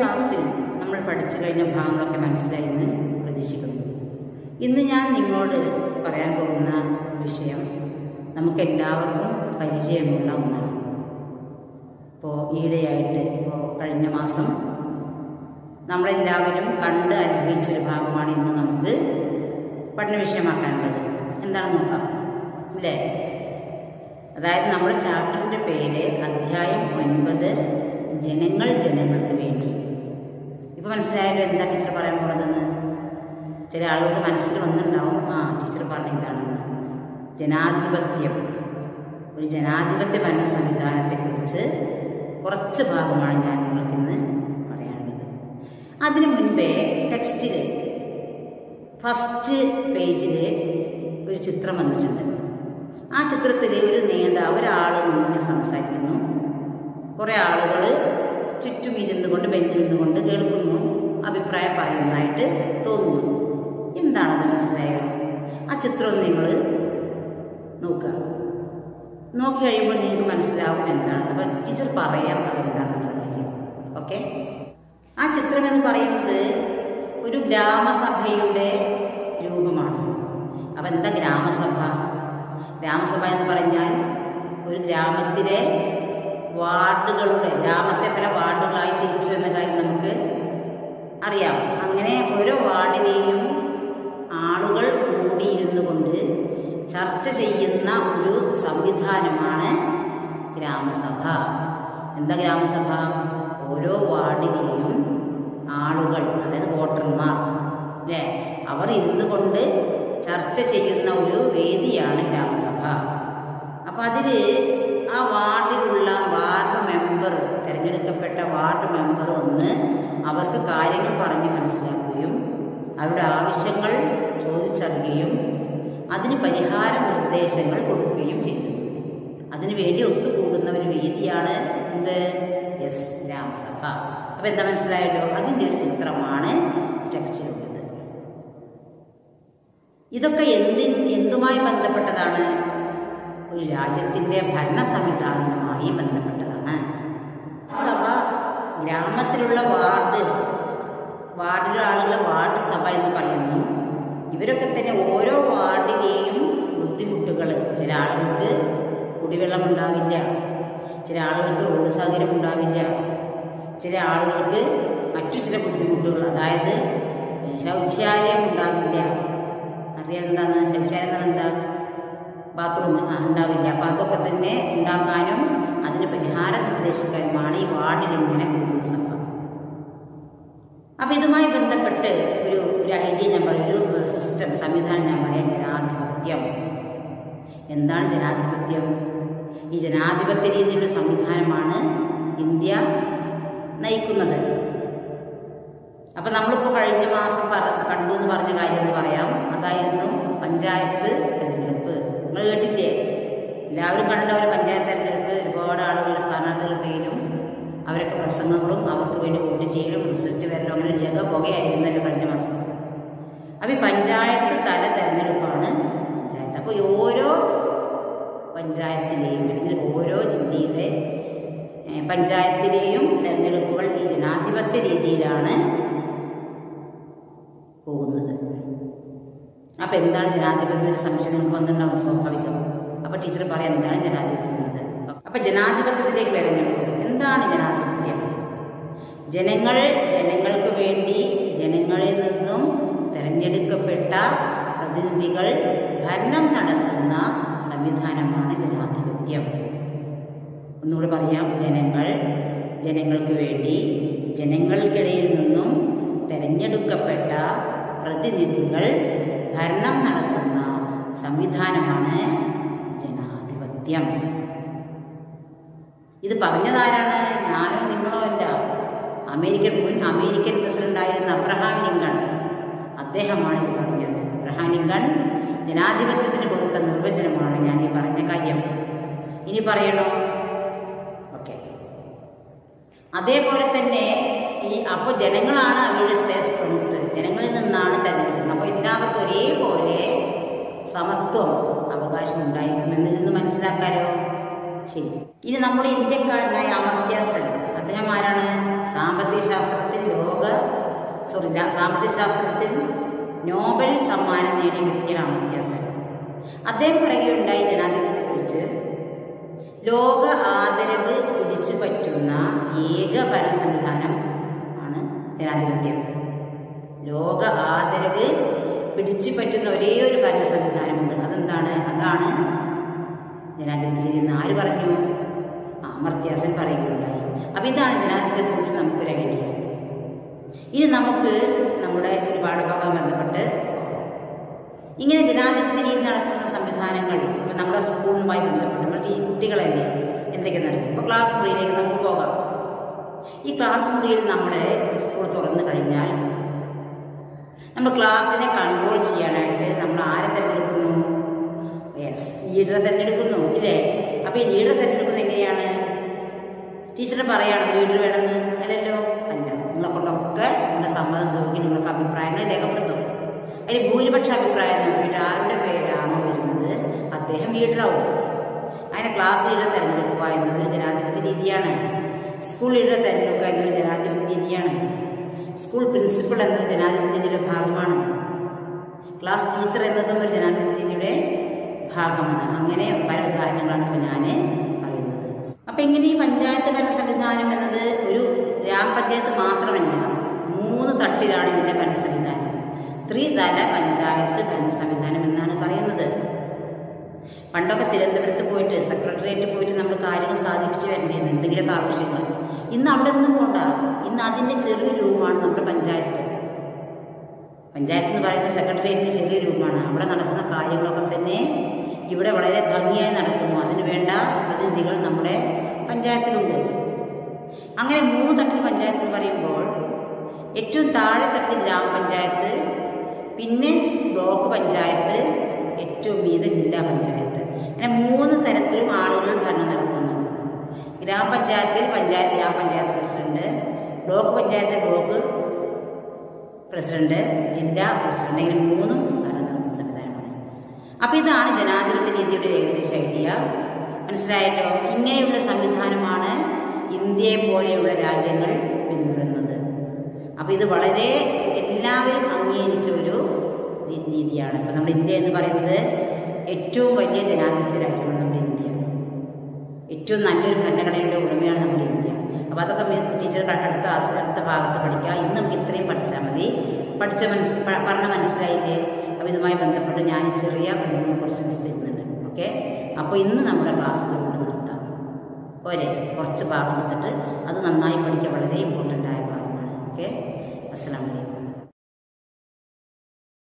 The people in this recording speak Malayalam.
ക്ലാസ്സിൽ നമ്മൾ പഠിച്ചു കഴിഞ്ഞ ഭാഗങ്ങളൊക്കെ മനസ്സിലായെന്ന് പ്രതീക്ഷിക്കുന്നു ഇന്ന് ഞാൻ നിങ്ങളോട് പറയാൻ പോകുന്ന വിഷയം നമുക്കെല്ലാവർക്കും പരിചയമുള്ള ഒന്നാണ് ഇപ്പോൾ ഈയിടെയായിട്ട് ഇപ്പോൾ കഴിഞ്ഞ മാസം നമ്മളെല്ലാവരും കണ്ട് അനുഭവിച്ചൊരു ഭാഗമാണ് ഇന്ന് നമുക്ക് പഠന വിഷയമാക്കാനുള്ളത് എന്താണെന്ന് നോക്കാം അല്ലേ അതായത് നമ്മുടെ ചാപ്റ്ററിൻ്റെ പേര് അധ്യായം ഒൻപത് ജനങ്ങൾ ജനങ്ങൾക്ക് വേണ്ടി ഇപ്പൊ മനസ്സിലായാലും എന്താ ടീച്ചർ പറയാൻ പോണതെന്ന് ചില ആളുകൾക്ക് മനസ്സിൽ വന്നിട്ടുണ്ടാവും ആ ടീച്ചർ പറഞ്ഞ ഇതാണെന്ന് ജനാധിപത്യം ഒരു ജനാധിപത്യ ഭരണ സംവിധാനത്തെക്കുറിച്ച് കുറച്ച് ഭാഗമാണ് ഞാൻ നിങ്ങൾക്ക് ഇന്ന് പറയാനുള്ളത് അതിനു മുൻപേ ടെക്സ്റ്റിൽ ഫസ്റ്റ് പേജിൽ ഒരു ചിത്രം വന്നിട്ടുണ്ട് ആ ചിത്രത്തിൽ ഒരു നേതാവ് ഒരാൾ മുന്നിൽ സംസാരിക്കുന്നു കുറേ ആളുകൾ ചുറ്റും ഇരുന്നു കൊണ്ട് ബെഞ്ചിൽ ഇരുന്നു കൊണ്ട് കേൾക്കുന്നു അഭിപ്രായം പറയുന്നതായിട്ട് തോന്നുന്നു എന്താണെന്ന് മനസ്സിലായോ ആ ചിത്രം നിങ്ങൾ നോക്കുക നോക്കി കഴിയുമ്പോൾ നിങ്ങൾക്ക് മനസ്സിലാവും എന്താണ് അപ്പം ടീച്ചർ പറയാം അതെന്താണെന്നുള്ള കാര്യം ഓക്കെ ആ ചിത്രം എന്ന് പറയുന്നത് ഒരു ഗ്രാമസഭയുടെ രൂപമാണ് അപ്പം എന്താ ഗ്രാമസഭ ഗ്രാമസഭ എന്ന് പറഞ്ഞാൽ ഒരു ഗ്രാമത്തിലെ വാർഡുകളുടെ ഗ്രാമത്തെ പല വാർഡുകളായി തിരിച്ചു എന്ന കാര്യം നമുക്ക് അറിയാം അങ്ങനെ ഓരോ വാർഡിലെയും ആളുകൾ കൂടിയിരുന്നു കൊണ്ട് ചർച്ച ചെയ്യുന്ന ഒരു സംവിധാനമാണ് ഗ്രാമസഭ എന്താ ഗ്രാമസഭ ഓരോ വാർഡിലെയും ആളുകൾ അതായത് വോട്ടർമാർ അല്ലേ അവർ ഇരുന്നു കൊണ്ട് ചർച്ച ചെയ്യുന്ന ഒരു വേദിയാണ് ഗ്രാമസഭ അപ്പം അതിൽ ആ വാർഡിലുള്ള വാർഡ് മെമ്പർ തിരഞ്ഞെടുക്കപ്പെട്ട വാർഡ് മെമ്പർ ഒന്ന് അവർക്ക് കാര്യങ്ങൾ പറഞ്ഞ് മനസ്സിലാക്കുകയും അവരുടെ ആവശ്യങ്ങൾ ചോദിച്ചറിയുകയും അതിന് പരിഹാര നിർദ്ദേശങ്ങൾ കൊടുക്കുകയും ചെയ്യുന്നു അതിനുവേണ്ടി ഒത്തുകൂടുന്ന ഒരു വേദിയാണ് എന്ത് എസ് ഗ്രാമസഭ അപ്പം എന്താ മനസ്സിലായല്ലോ അതിൻ്റെ ഒരു ചിത്രമാണ് ടെക്സ്റ്റിലുള്ളത് ഇതൊക്കെ എന്തിന് എന്തുമായി ബന്ധപ്പെട്ടതാണ് ഒരു രാജ്യത്തിൻ്റെ ഭരണ സംവിധാനവുമായി ബന്ധപ്പെട്ടതാണ് സഭ ഗ്രാമത്തിലുള്ള വാർഡ് വാർഡിലെ ആളുകളെ വാർഡ് സഭ എന്ന് പറയുന്നു ഇവരൊക്കെ തന്നെ ഓരോ വാർഡിലെയും ബുദ്ധിമുട്ടുകൾ ചില ആളുകൾക്ക് കുടിവെള്ളം ഉണ്ടാവില്ല ചില ആളുകൾക്ക് റോഡ് സൗകര്യം ഉണ്ടാവില്ല ചില ആളുകൾക്ക് മറ്റു ചില ബുദ്ധിമുട്ടുകൾ അതായത് ശൗചാലയം ഉണ്ടാവില്ല അറിയാൻ എന്താണ് ശൗചാലയം എന്നാൽ എന്താ ബാത്റൂം ഉണ്ടാവില്ല അപ്പം അതൊക്കെ തന്നെ ഉണ്ടാക്കാനും അതിന് പരിഹാര നിർദ്ദേശക്കാരുമാണ് ഈ വാർഡിൽ ഇങ്ങനെ കൂടുന്ന സംഭവം അപ്പം ഇതുമായി ബന്ധപ്പെട്ട് ഒരു ഒരു ഐഡിയ ഞാൻ പറയും ഒരു സിസ്റ്റം സംവിധാനം ഞാൻ പറയാം ജനാധിപത്യം എന്താണ് ജനാധിപത്യം ഈ ജനാധിപത്യ രീതിയിലുള്ള സംവിധാനമാണ് ഇന്ത്യ നയിക്കുന്നത് അപ്പം നമ്മളിപ്പോൾ കഴിഞ്ഞ മാസം പറ കണ്ടു എന്ന് പറഞ്ഞ കാര്യം എന്ന് പറയാം അതായിരുന്നു പഞ്ചായത്ത് തിരഞ്ഞെടുപ്പ് നിങ്ങൾ കേട്ടില്ലേ എല്ലാവരും കണ്ട ഒരു പഞ്ചായത്ത് തിരഞ്ഞെടുപ്പ് ഒരുപാട് ആളുകൾ സ്ഥാനാർത്ഥികളുടെ പേരും അവരൊക്കെ പ്രസംഗങ്ങളും അവർക്ക് വേണ്ടി വോട്ട് ചെയ്യലും റിസൾട്ട് വരലും അങ്ങനെ ജഗ പുകയായിരുന്നല്ലോ കഴിഞ്ഞ മാസം അപ്പം ഈ പഞ്ചായത്ത് തല തെരഞ്ഞെടുപ്പാണ് പഞ്ചായത്ത് അപ്പോൾ ഓരോ പഞ്ചായത്തിലെയും അല്ലെങ്കിൽ ഓരോ ജില്ലയിലെ പഞ്ചായത്തിലെയും തെരഞ്ഞെടുപ്പുകൾ ഈ ജനാധിപത്യ രീതിയിലാണ് പോകുന്നത് അപ്പം എന്താണ് ജനാധിപത്യത്തിൽ സംശയം നിങ്ങൾക്ക് വന്നിട്ടുണ്ടാവും സ്വാഭാവികം അപ്പം ടീച്ചർ പറയാം എന്താണ് ജനാധിപത്യം എന്നത് അപ്പം ജനാധിപത്യത്തിലേക്ക് വരുന്നുണ്ട് എന്താണ് ജനാധിപത്യം ജനങ്ങൾ ജനങ്ങൾക്ക് വേണ്ടി ജനങ്ങളിൽ നിന്നും തിരഞ്ഞെടുക്കപ്പെട്ട പ്രതിനിധികൾ ഭരണം നടത്തുന്ന സംവിധാനമാണ് ജനാധിപത്യം ഒന്നുകൂടി പറയാം ജനങ്ങൾ ജനങ്ങൾക്ക് വേണ്ടി ജനങ്ങൾക്കിടയിൽ നിന്നും തിരഞ്ഞെടുക്കപ്പെട്ട പ്രതിനിധികൾ ഭരണം നടത്തുന്ന സംവിധാനമാണ് ജനാധിപത്യം ഇത് പറഞ്ഞതാരാണ് ഞാനോ നിങ്ങളോ അല്ല അമേരിക്കൻ മുൻ അമേരിക്കൻ പ്രസിഡന്റ് ആയിരുന്ന അബ്രഹാം ലിങ്കൺ അദ്ദേഹമാണ് ഇത് പറഞ്ഞത് അബ്രഹാം ലിങ്കൺ ജനാധിപത്യത്തിന് കൊടുത്ത നിർവചനമാണ് ഞാൻ ഈ പറഞ്ഞ കാര്യം ഇനി പറയണോ ഓക്കെ അതേപോലെ തന്നെ ഈ അപ്പോൾ ജനങ്ങളാണ് അവിടുത്തെ സ്ട്രെങ്ത് ജനങ്ങളിൽ നിന്നാണ് തെരഞ്ഞെടുക്കുന്നത് അപ്പോൾ എല്ലാവർക്കും ഒരേപോലെ സമത്വം അവകാശം ഉണ്ടായിരിക്കുമെന്ന് നിന്ന് മനസ്സിലാക്കാലോ ശരി ഇനി നമ്മുടെ ഇന്ത്യക്കാരനായ അമർത്യ സെൻ അദ്ദേഹം ആരാണ് സാമ്പത്തിക ശാസ്ത്രത്തിൽ ലോക സോറി സാമ്പത്തിക ശാസ്ത്രത്തിൽ നോബൽ സമ്മാനം നേടിയ വ്യക്തിയാണ് അമർത്യാസൻ അദ്ദേഹം പറയുകയുണ്ടായി ജനാധിപത്യത്തെക്കുറിച്ച് ലോക ആദരവ് പിടിച്ചു പറ്റുന്ന ഏക ഭരണ സംവിധാനം ആണ് ജനാധിപത്യം ലോക ആദരവ് പിടിച്ചു പറ്റുന്ന ഒരേ ഒരു ഭരണ സംവിധാനമുണ്ട് അതെന്താണ് അതാണ് ജനാധിപത്യ രീതി എന്ന് ആര് പറഞ്ഞു അമർത്യാസൻ പറയുകയുണ്ടായി അപ്പൊ ഇതാണ് ജനാധിപത്യത്തെക്കുറിച്ച് നമുക്കൊരു ഐഡിയ ഇനി നമുക്ക് നമ്മുടെ ഒരു പാഠഭാഗം ബന്ധപ്പെട്ട് ഇങ്ങനെ ജനാധിപത്യ രീതി നടത്തുന്ന സംവിധാനങ്ങൾ ഇപ്പൊ നമ്മുടെ സ്കൂളുമായി ബന്ധപ്പെട്ട് നമ്മൾ ഈ കുട്ടികളല്ലേ എന്തൊക്കെ നടക്കും ഇപ്പൊ ക്ലാസ് മുറിയിലേക്ക് നമുക്ക് പോകാം ഈ ക്ലാസ് മുറിയിൽ നമ്മുടെ സ്കൂൾ തുറന്നു കഴിഞ്ഞാൽ നമ്മൾ ക്ലാസ്സിനെ കൺട്രോൾ ചെയ്യാനായിട്ട് നമ്മൾ ആരെ തിരഞ്ഞെടുക്കുന്നു യെസ് ലീഡറെ തിരഞ്ഞെടുക്കുന്നു ഇല്ലേ അപ്പൊ ഈ ലീഡറെ തിരഞ്ഞെടുക്കുന്നത് എങ്ങനെയാണ് ടീച്ചർ പറയാണ് ലീഡർ വേണമെന്ന് അല്ലല്ലോ അല്ല നിങ്ങളെ കൊണ്ടൊക്കെ നിങ്ങളുടെ സമ്മതം ചോദിക്കും നിങ്ങൾക്ക് അഭിപ്രായങ്ങൾ രേഖപ്പെടുത്തും അതിൽ ഭൂരിപക്ഷ അഭിപ്രായം നോക്കിയിട്ട് ആരുടെ പേരാണോ വരുന്നത് അദ്ദേഹം ലീഡറാവും അങ്ങനെ ക്ലാസ് ലീഡറെ തിരഞ്ഞെടുക്കുക എന്നത് ഒരു ജനാധിപത്യ രീതിയാണ് സ്കൂൾ ലീഡറെ തിരഞ്ഞെടുക്കുക എന്നൊരു ജനാധിപത്യ രീതിയാണ് സ്കൂൾ പ്രിൻസിപ്പൾ എന്നത് ജനാധിപത്യ രീതിയുടെ ഭാഗമാണ് ക്ലാസ് ടീച്ചർ എന്നതും ഒരു ജനാധിപത്യ രീതിയുടെ ഭാഗമാണ് അങ്ങനെ പല ഉദാഹരണങ്ങളാണ് ഇപ്പോൾ ഞാൻ പറയുന്നത് അപ്പൊ ഇങ്ങനെ ഈ പഞ്ചായത്ത് ഭരണ സംവിധാനം എന്നത് ഒരു ഗ്രാമപഞ്ചായത്ത് മാത്രമല്ല മൂന്ന് തട്ടിലാണ് ഇതിന്റെ ഭരണ സംവിധാനം ത്രിതല പഞ്ചായത്ത് ഭരണ സംവിധാനം എന്നാണ് പറയുന്നത് പണ്ടൊക്കെ തിരുവനന്തപുരത്ത് പോയിട്ട് സെക്രട്ടേറിയറ്റിൽ പോയിട്ട് നമ്മൾ കാര്യങ്ങൾ സാധിപ്പിച്ചു വരേണ്ടിയിരുന്നു എന്തെങ്കിലുമൊക്കെ ആവശ്യങ്ങൾ ഇന്ന് അവിടെ നിന്നും പോണ്ട ഇന്ന് അതിന്റെ ചെറിയ രൂപമാണ് നമ്മുടെ പഞ്ചായത്ത് പഞ്ചായത്ത് എന്ന് പറയുന്ന സെക്രട്ടേറിയറ്റിന്റെ ചെറിയ രൂപമാണ് അവിടെ നടക്കുന്ന കാര്യങ്ങളൊക്കെ തന്നെ ഇവിടെ വളരെ ഭംഗിയായി നടക്കുന്നു അതിന് വേണ്ട പ്രതിനിധികൾ നമ്മുടെ പഞ്ചായത്തിലുണ്ട് അങ്ങനെ മൂന്ന് തട്ടിൽ പഞ്ചായത്ത് എന്ന് പറയുമ്പോൾ ഏറ്റവും താഴെ തട്ടിൽ ഗ്രാമപഞ്ചായത്ത് പിന്നെ ബ്ലോക്ക് പഞ്ചായത്ത് ഏറ്റവും മീത ജില്ലാ പഞ്ചായത്ത് അങ്ങനെ മൂന്ന് തരത്തിലും ആളുകൾ ഭരണം നടത്തുന്നു ഗ്രാമപഞ്ചായത്തിൽ പഞ്ചായത്ത് ഗ്രാമപഞ്ചായത്ത് president block panchayat block president ജില്ലാ പ്രസിഡന്റ് ഇങ്ങനെ മൂന്നും ഭരണം നടത്തുന്ന സംവിധാനമാണ് അപ്പൊ ഇതാണ് ജനാധിപത്യ രീതിയുടെ ഏകദേശ ഐഡിയ മനസ്സിലായല്ലോ ഇങ്ങനെയുള്ള സംവിധാനമാണ് ഇന്ത്യയെ പോലെയുള്ള രാജ്യങ്ങൾ പിന്തുടരുന്നത് അപ്പൊ ഇത് വളരെ എല്ലാവരും അംഗീകരിച്ച ഒരു രീ- രീതിയാണ് ഇപ്പൊ നമ്മുടെ ഇന്ത്യ എന്ന് പറയുന്നത് ഏറ്റവും വലിയ ജനാധിപത്യ രാജ്യമാണ് നമ്മുടെ ഇന്ത്യ ഏറ്റവും നല്ലൊരു ഭരണഘടനയുടെ ഉടമയാണ് നമ്മുടെ ഇന്ത്യ അപ്പോൾ അതൊക്കെ മി- ടീച്ചർ ക- അടുത്ത ക്ലാസ്സിൽ അടുത്ത ഭാഗത്ത് പഠിക്കുക ഇന്ന് നമുക്ക് ഇത്രയും പഠിച്ചാൽ മതി പഠിച്ച മനസ്സ് പ- പറഞ്ഞ മനസ്സിലായില്ലേ അപ്പോൾ ഇതുമായി ബന്ധപ്പെട്ട് ഞാൻ ചെറിയ മൂന്ന് ക്വസ്റ്റ്യൻസ് തരുന്നുണ്ട് ഓക്കെ അപ്പോൾ ഇന്ന് നമ്മുടെ ക്ലാസ് കൊണ്ട് നിർത്താം പോരെ കുറച്ച് ഭാഗം എടുത്തിട്ട് അത് നന്നായി പഠിക്കുക വളരെ ഇമ്പോർട്ടൻ്റ് ആയ ഭാഗമാണ് ഓക്കെ അസ്സലാമലൈക്കും